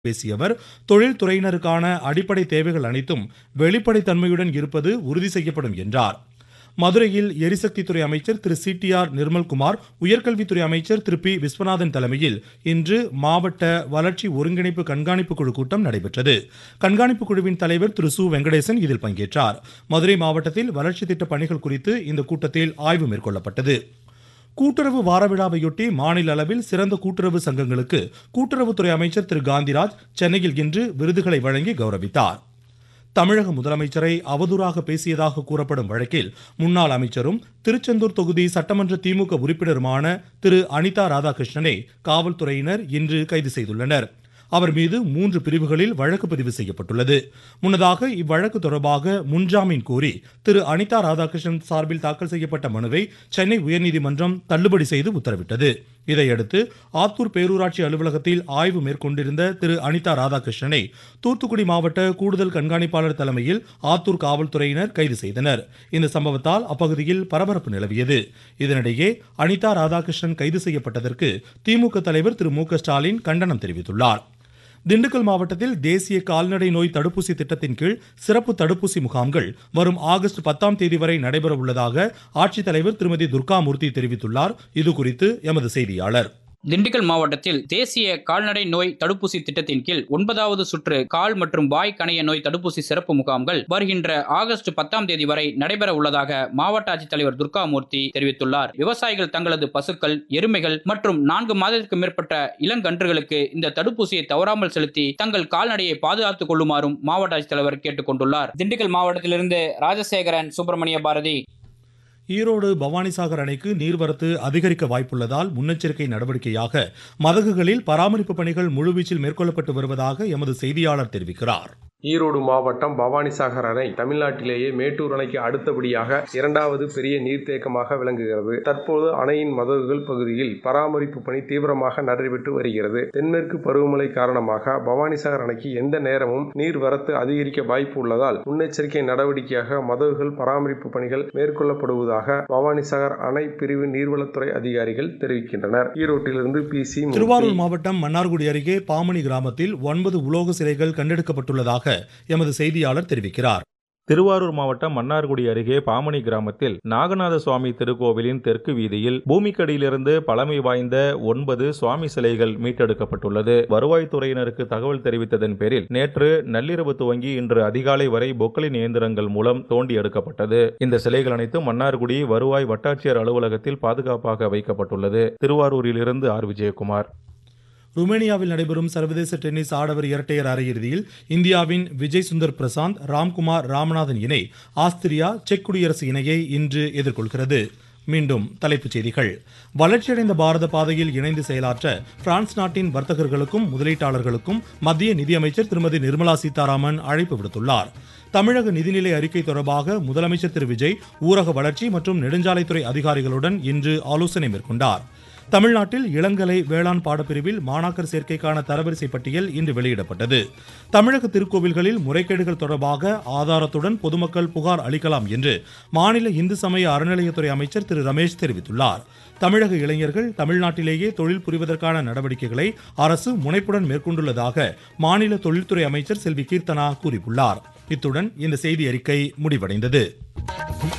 பேசிய அவர் தொழில்துறையினருக்கான அடிப்படை தேவைகள் அனைத்தும் வெளிப்படைத்தன்மையுடன் இருப்பது உறுதி செய்யப்படும் என்றார் மதுரையில் எரிசக்தித்துறை அமைச்சர் திரு சி டி ஆர் நிர்மல்குமார் உயர்கல்வித்துறை அமைச்சர் திரு பி விஸ்வநாதன் தலைமையில் இன்று மாவட்ட வளர்ச்சி ஒருங்கிணைப்பு கண்காணிப்பு குழு கூட்டம் நடைபெற்றது கண்காணிப்பு குழுவின் தலைவர் திரு சு வெங்கடேசன் இதில் பங்கேற்றார் மதுரை மாவட்டத்தில் வளர்ச்சி திட்ட பணிகள் குறித்து இந்த கூட்டத்தில் ஆய்வு மேற்கொள்ளப்பட்டது கூட்டுறவு வார விழாவையொட்டி மாநில அளவில் சிறந்த கூட்டுறவு சங்கங்களுக்கு கூட்டுறவுத்துறை அமைச்சர் திரு காந்திராஜ் சென்னையில் இன்று விருதுகளை வழங்கி கௌரவித்தார் தமிழக முதலமைச்சரை அவதூறாக பேசியதாக கூறப்படும் வழக்கில் முன்னாள் அமைச்சரும் திருச்செந்தூர் தொகுதி சட்டமன்ற திமுக உறுப்பினருமான திரு அனிதா ராதாகிருஷ்ணனை காவல்துறையினர் இன்று கைது செய்துள்ளனர் அவர் மீது மூன்று பிரிவுகளில் வழக்கு பதிவு செய்யப்பட்டுள்ளது முன்னதாக இவ்வழக்கு தொடர்பாக முன்ஜாமீன் கோரி திரு அனிதா ராதாகிருஷ்ணன் சார்பில் தாக்கல் செய்யப்பட்ட மனுவை சென்னை உயர்நீதிமன்றம் தள்ளுபடி செய்து உத்தரவிட்டது இதையடுத்து ஆத்தூர் பேரூராட்சி அலுவலகத்தில் ஆய்வு மேற்கொண்டிருந்த திரு அனிதா ராதாகிருஷ்ணனை தூத்துக்குடி மாவட்ட கூடுதல் கண்காணிப்பாளர் தலைமையில் ஆத்தூர் காவல்துறையினர் கைது செய்தனர் இந்த சம்பவத்தால் அப்பகுதியில் பரபரப்பு நிலவியது இதனிடையே அனிதா ராதாகிருஷ்ணன் கைது செய்யப்பட்டதற்கு திமுக தலைவர் திரு மு க ஸ்டாலின் கண்டனம் தெரிவித்துள்ளார் திண்டுக்கல் மாவட்டத்தில் தேசிய கால்நடை நோய் தடுப்பூசி திட்டத்தின் கீழ் சிறப்பு தடுப்பூசி முகாம்கள் வரும் ஆகஸ்ட் பத்தாம் தேதி வரை நடைபெற உள்ளதாக ஆட்சித்தலைவர் திருமதி துர்காமூர்த்தி தெரிவித்துள்ளார் இதுகுறித்து எமது செய்தியாளர் திண்டுக்கல் மாவட்டத்தில் தேசிய கால்நடை நோய் தடுப்பூசி திட்டத்தின் கீழ் ஒன்பதாவது சுற்று கால் மற்றும் வாய் கணைய நோய் தடுப்பூசி சிறப்பு முகாம்கள் வருகின்ற ஆகஸ்ட் பத்தாம் தேதி வரை நடைபெற உள்ளதாக மாவட்ட ஆட்சித்தலைவர் துர்காமூர்த்தி தெரிவித்துள்ளார் விவசாயிகள் தங்களது பசுக்கள் எருமைகள் மற்றும் நான்கு மாதத்திற்கு மேற்பட்ட இளங்கன்றுகளுக்கு இந்த தடுப்பூசியை தவறாமல் செலுத்தி தங்கள் கால்நடையை பாதுகாத்துக் கொள்ளுமாறும் மாவட்ட ஆட்சித்தலைவர் கேட்டுக் கொண்டுள்ளார் திண்டுக்கல் மாவட்டத்திலிருந்து ராஜசேகரன் சுப்பிரமணிய பாரதி ஈரோடு பவானிசாகர் அணைக்கு நீர்வரத்து அதிகரிக்க வாய்ப்புள்ளதால் முன்னெச்சரிக்கை நடவடிக்கையாக மதகுகளில் பராமரிப்பு பணிகள் முழுவீச்சில் மேற்கொள்ளப்பட்டு வருவதாக எமது செய்தியாளர் தெரிவிக்கிறார் ஈரோடு மாவட்டம் பவானிசாகர் அணை தமிழ்நாட்டிலேயே மேட்டூர் அணைக்கு அடுத்தபடியாக இரண்டாவது பெரிய நீர்த்தேக்கமாக விளங்குகிறது தற்போது அணையின் மதகுகள் பகுதியில் பராமரிப்பு பணி தீவிரமாக நடைபெற்று வருகிறது தென்மேற்கு பருவமழை காரணமாக பவானிசாகர் அணைக்கு எந்த நேரமும் நீர் வரத்து அதிகரிக்க வாய்ப்பு உள்ளதால் முன்னெச்சரிக்கை நடவடிக்கையாக மதகுகள் பராமரிப்பு பணிகள் மேற்கொள்ளப்படுவதாக பவானிசாகர் அணை பிரிவு நீர்வளத்துறை அதிகாரிகள் தெரிவிக்கின்றனர் ஈரோட்டிலிருந்து பி சி திருவாரூர் மாவட்டம் மன்னார்குடி அருகே பாமணி கிராமத்தில் ஒன்பது உலோக சிலைகள் கண்டெடுக்கப்பட்டுள்ளதாக எமது செய்தியாளர் தெரிவிக்கிறார் திருவாரூர் மாவட்டம் மன்னார்குடி அருகே பாமணி கிராமத்தில் நாகநாத சுவாமி திருக்கோவிலின் தெற்கு வீதியில் பூமிக்கடியிலிருந்து பழமை வாய்ந்த ஒன்பது சுவாமி சிலைகள் மீட்டெடுக்கப்பட்டுள்ளது வருவாய்த்துறையினருக்கு தகவல் தெரிவித்ததன் பேரில் நேற்று நள்ளிரவு துவங்கி இன்று அதிகாலை வரை பொக்களின் இயந்திரங்கள் மூலம் தோண்டி எடுக்கப்பட்டது இந்த சிலைகள் அனைத்தும் மன்னார்குடி வருவாய் வட்டாட்சியர் அலுவலகத்தில் பாதுகாப்பாக வைக்கப்பட்டுள்ளது திருவாரூரிலிருந்து ஆர் விஜயகுமார் ருமேனியாவில் நடைபெறும் சர்வதேச டென்னிஸ் ஆடவர் இரட்டையர் அரையிறுதியில் இந்தியாவின் விஜய் சுந்தர் பிரசாந்த் ராம்குமார் ராமநாதன் இணை ஆஸ்திரியா செக் குடியரசு இணையை இன்று எதிர்கொள்கிறது மீண்டும் தலைப்புச் செய்திகள் வளர்ச்சியடைந்த பாரத பாதையில் இணைந்து செயலாற்ற பிரான்ஸ் நாட்டின் வர்த்தகர்களுக்கும் முதலீட்டாளர்களுக்கும் மத்திய நிதியமைச்சர் திருமதி நிர்மலா சீதாராமன் அழைப்பு விடுத்துள்ளார் தமிழக நிதிநிலை அறிக்கை தொடர்பாக முதலமைச்சர் திரு விஜய் ஊரக வளர்ச்சி மற்றும் நெடுஞ்சாலைத்துறை அதிகாரிகளுடன் இன்று ஆலோசனை மேற்கொண்டார் தமிழ்நாட்டில் இளங்கலை வேளாண் பாடப்பிரிவில் மாணாக்கர் சேர்க்கைக்கான தரவரிசை பட்டியல் இன்று வெளியிடப்பட்டது தமிழக திருக்கோவில்களில் முறைகேடுகள் தொடர்பாக ஆதாரத்துடன் பொதுமக்கள் புகார் அளிக்கலாம் என்று மாநில இந்து சமய அறநிலையத்துறை அமைச்சர் திரு ரமேஷ் தெரிவித்துள்ளார் தமிழக இளைஞர்கள் தமிழ்நாட்டிலேயே தொழில் புரிவதற்கான நடவடிக்கைகளை அரசு முனைப்புடன் மேற்கொண்டுள்ளதாக மாநில தொழில்துறை அமைச்சர் செல்வி கீர்த்தனா கூறியுள்ளார் இத்துடன் இந்த செய்தி அறிக்கை முடிவடைந்தது